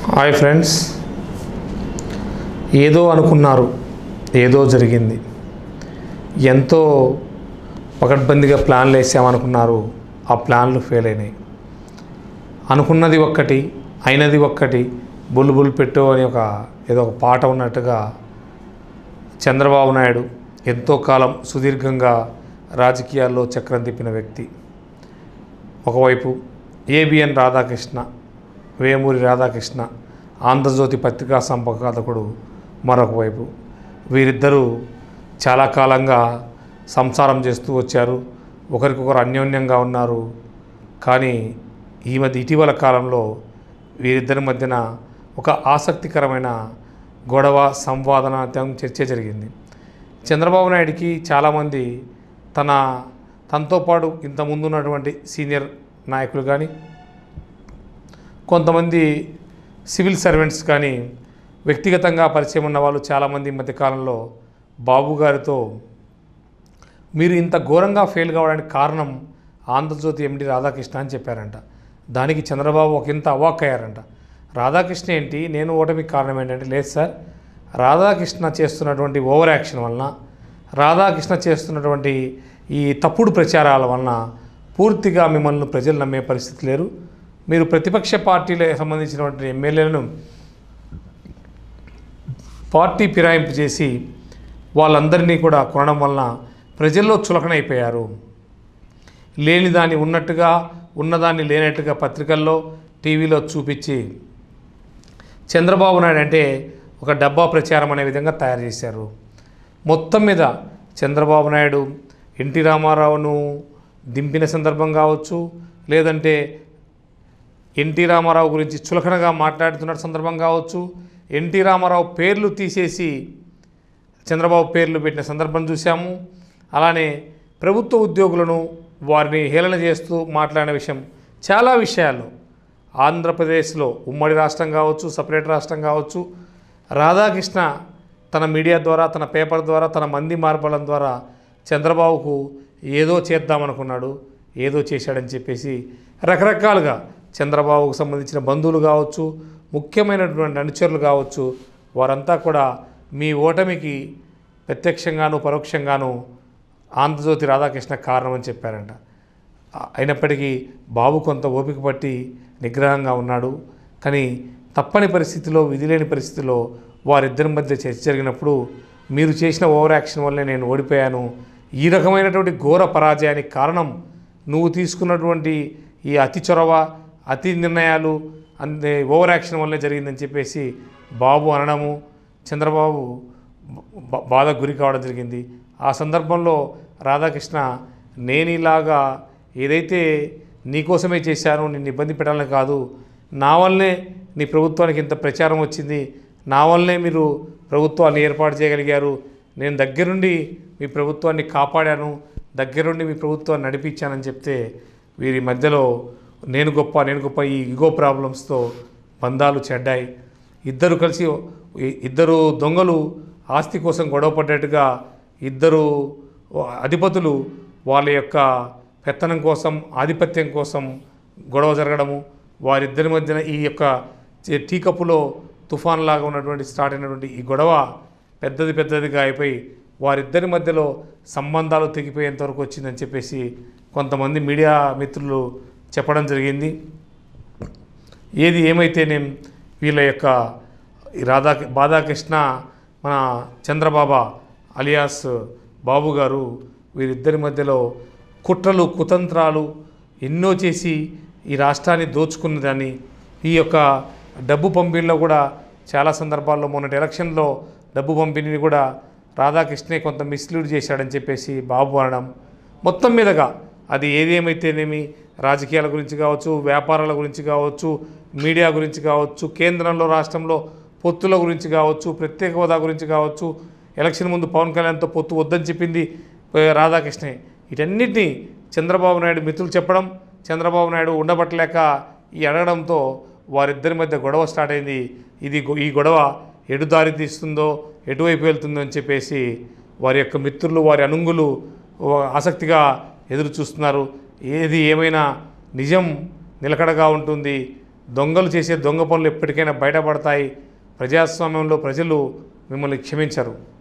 hi friends ఏదో అనుకున్నారు ఏదో జరిగింది ఎంతో పకడ్బందీగా ప్లాన్లు వేసామనుకున్నారు ఆ ప్లాన్లు ఫెయిల్ అయినాయి అనుకున్నది ఒక్కటి అయినది ఒక్కటి బుల్ బుల్ పెట్టు అని ఒక ఏదో ఒక పాట ఉన్నట్టుగా చంద్రబాబు నాయుడు ఎంతో కాలం సుదీర్ఘంగా రాజకీయాల్లో చక్రం తిప్పిన వ్యక్తి ఒకవైపు ఏబిఎన్ రాధాకృష్ణ వేమూరి రాధాకృష్ణ ఆంధ్రజ్యోతి పత్రికా సంపాదకుడు మరొక వైపు వీరిద్దరూ చాలా కాలంగా సంసారం చేస్తూ వచ్చారు ఒకరికొకరు అన్యోన్యంగా ఉన్నారు కానీ ఈ మధ్య ఇటీవల కాలంలో వీరిద్దరి మధ్యన ఒక ఆసక్తికరమైన గొడవ సంవాదన చర్చ జరిగింది చంద్రబాబు నాయుడికి చాలామంది తన తనతో పాటు ఇంత ముందు ఉన్నటువంటి సీనియర్ నాయకులు కానీ కొంతమంది సివిల్ సర్వెంట్స్ కానీ వ్యక్తిగతంగా పరిచయం ఉన్న వాళ్ళు చాలామంది ఈ మధ్యకాలంలో బాబు గారితో మీరు ఇంత ఘోరంగా ఫెయిల్ కావడానికి కారణం ఆంధ్రజ్యోతి ఎండి రాధాకృష్ణ అని చెప్పారంట దానికి చంద్రబాబు ఒక ఇంత అవాక్ అయ్యారంట రాధాకృష్ణ ఏంటి నేను ఓటమికి కారణం ఏంటంటే లేదు సార్ రాధాకృష్ణ చేస్తున్నటువంటి ఓవర్ యాక్షన్ వలన రాధాకృష్ణ చేస్తున్నటువంటి ఈ తప్పుడు ప్రచారాల వలన పూర్తిగా మిమ్మల్ని ప్రజలు నమ్మే పరిస్థితి లేరు మీరు ప్రతిపక్ష పార్టీలకు సంబంధించినటువంటి ఎమ్మెల్యేలను పార్టీ ఫిరాయింపు చేసి వాళ్ళందరినీ కూడా కొనడం వలన ప్రజల్లో చులకనైపోయారు లేని దాన్ని ఉన్నట్టుగా ఉన్నదాన్ని లేనట్టుగా పత్రికల్లో టీవీలో చూపించి చంద్రబాబు నాయుడు అంటే ఒక డబ్బా ప్రచారం అనే విధంగా తయారు చేశారు మొత్తం మీద చంద్రబాబు నాయుడు ఎన్టీ రామారావును దింపిన సందర్భం కావచ్చు లేదంటే ఎన్టీ రామారావు గురించి చులకనగా మాట్లాడుతున్న సందర్భం కావచ్చు ఎన్టీ రామారావు పేర్లు తీసేసి చంద్రబాబు పేర్లు పెట్టిన సందర్భం చూసాము అలానే ప్రభుత్వ ఉద్యోగులను వారిని హేళన చేస్తూ మాట్లాడిన విషయం చాలా విషయాలు ఆంధ్రప్రదేశ్లో ఉమ్మడి రాష్ట్రం కావచ్చు సపరేట్ రాష్ట్రం కావచ్చు రాధాకృష్ణ తన మీడియా ద్వారా తన పేపర్ ద్వారా తన మంది మార్పడం ద్వారా చంద్రబాబుకు ఏదో చేద్దామనుకున్నాడు ఏదో చేశాడని చెప్పేసి రకరకాలుగా చంద్రబాబుకు సంబంధించిన బంధువులు కావచ్చు ముఖ్యమైనటువంటి అనుచరులు కావచ్చు వారంతా కూడా మీ ఓటమికి ప్రత్యక్షంగాను పరోక్షంగాను ఆంధ్రజ్యోతి రాధాకృష్ణ కారణం అని చెప్పారంట ఆ- అయినప్పటికీ బాబు కొంత ఓపిక పట్టి నిగ్రహంగా ఉన్నాడు కానీ తప్పని పరిస్థితిలో విధి లేని పరిస్థితిలో వారిద్దరి మధ్య చర్చ జరిగినప్పుడు మీరు చేసిన ఓవర్ యాక్షన్ వల్లే నేను ఓడిపోయాను ఈ రకమైనటువంటి ఘోర పరాజయానికి కారణం నువ్వు తీసుకున్నటువంటి ఈ అతి చొరవ అతి నిర్ణయాలు అంతే ఓవర్ యాక్షన్ వల్లే జరిగిందని చెప్పేసి బాబు అనడము చంద్రబాబు బ- బాధకు గురి కావడం జరిగింది ఆ సందర్భంలో రాధాకృష్ణ నేను ఇలాగా ఏదైతే నీకోసమే చేశాను నిన్ను ఇబ్బంది పెట్టాలని కాదు నా వల్లనే నీ ప్రభుత్వానికి ఇంత ప్రచారం వచ్చింది నా వల్లనే మీరు ప్రభుత్వాన్ని ఏర్పాటు చేయగలిగారు నేను దగ్గరుండి మీ ప్రభుత్వాన్ని కాపాడాను దగ్గరుండి మీ ప్రభుత్వాన్ని నడిపించానని చెప్తే వీరి మధ్యలో నేను గొప్ప నేను గొప్ప ఈ ఇగో ప్రాబ్లమ్స్తో బంధాలు చెడ్డాయి ఇద్దరు కలిసి ఇ- ఇద్దరు దొంగలు ఆస్తి కోసం గొడవ పడ్డట్టుగా ఇద్దరు అధిపతులు వాళ్ళ యొక్క పెత్తనం కోసం ఆధిపత్యం కోసం గొడవ జరగడము వారిద్దరి మధ్యన ఈ యొక్క చే- టీ కప్పులో తుఫాన్ లాగా ఉన్నటువంటి స్టార్ట్ అయినటువంటి ఈ గొడవ పెద్దది పెద్దదిగా అయిపోయి వారిద్దరి మధ్యలో సంబంధాలు తెగిపోయేంత వరకు వచ్చిందని చెప్పేసి కొంతమంది మీడియా మిత్రులు చెప్పడం జరిగింది ఏది ఏమైతేనేం వీళ్ళ యొక్క ఈ రాధా బాధాకృష్ణ మన చంద్రబాబా అలియాస్ బాబు గారు వీరిద్దరి మధ్యలో కుట్రలు కుతంత్రాలు ఎన్నో చేసి ఈ రాష్ట్రాన్ని దోచుకున్నదని ఈ యొక్క డబ్బు పంపిణీలో కూడా చాలా సందర్భాల్లో మొన్నటి ఎలక్షన్లో డబ్బు పంపిణీని కూడా రాధాకృష్ణే కొంత మిస్లీడ్ చేశాడని చెప్పేసి బాబు అనడం మొత్తం మీదగా అది ఏదేమైతేనేమి రాజకీయాల గురించి కావచ్చు వ్యాపారాల గురించి కావచ్చు మీడియా గురించి కావచ్చు కేంద్రంలో రాష్ట్రంలో పొత్తుల గురించి కావచ్చు ప్రత్యేక హోదా గురించి కావచ్చు ఎలక్షన్ ముందు పవన్ కళ్యాణ్తో పొత్తు వద్దని చెప్పింది ఏ, రాధాకృష్ణే వీటన్నిటినీ చంద్రబాబు నాయుడు మిత్రులు చెప్పడం చంద్రబాబు నాయుడు ఉండబట్టలేక ఈ అడగడంతో వారిద్దరి మధ్య గొడవ స్టార్ట్ అయింది ఇది గొ- ఈ గొడవ ఎటు దారి తీస్తుందో ఎటువైపు వెళ్తుందో అని చెప్పేసి వారి యొక్క మిత్రులు వారి అనుంగులు ఓ ఆసక్తిగా ఎదురు చూస్తున్నారు ఏది ఏమైనా నిజం నిలకడగా ఉంటుంది దొంగలు చేసే దొంగ పనులు ఎప్పటికైనా బయటపడతాయి ప్రజాస్వామ్యంలో ప్రజలు మిమ్మల్ని క్షమించరు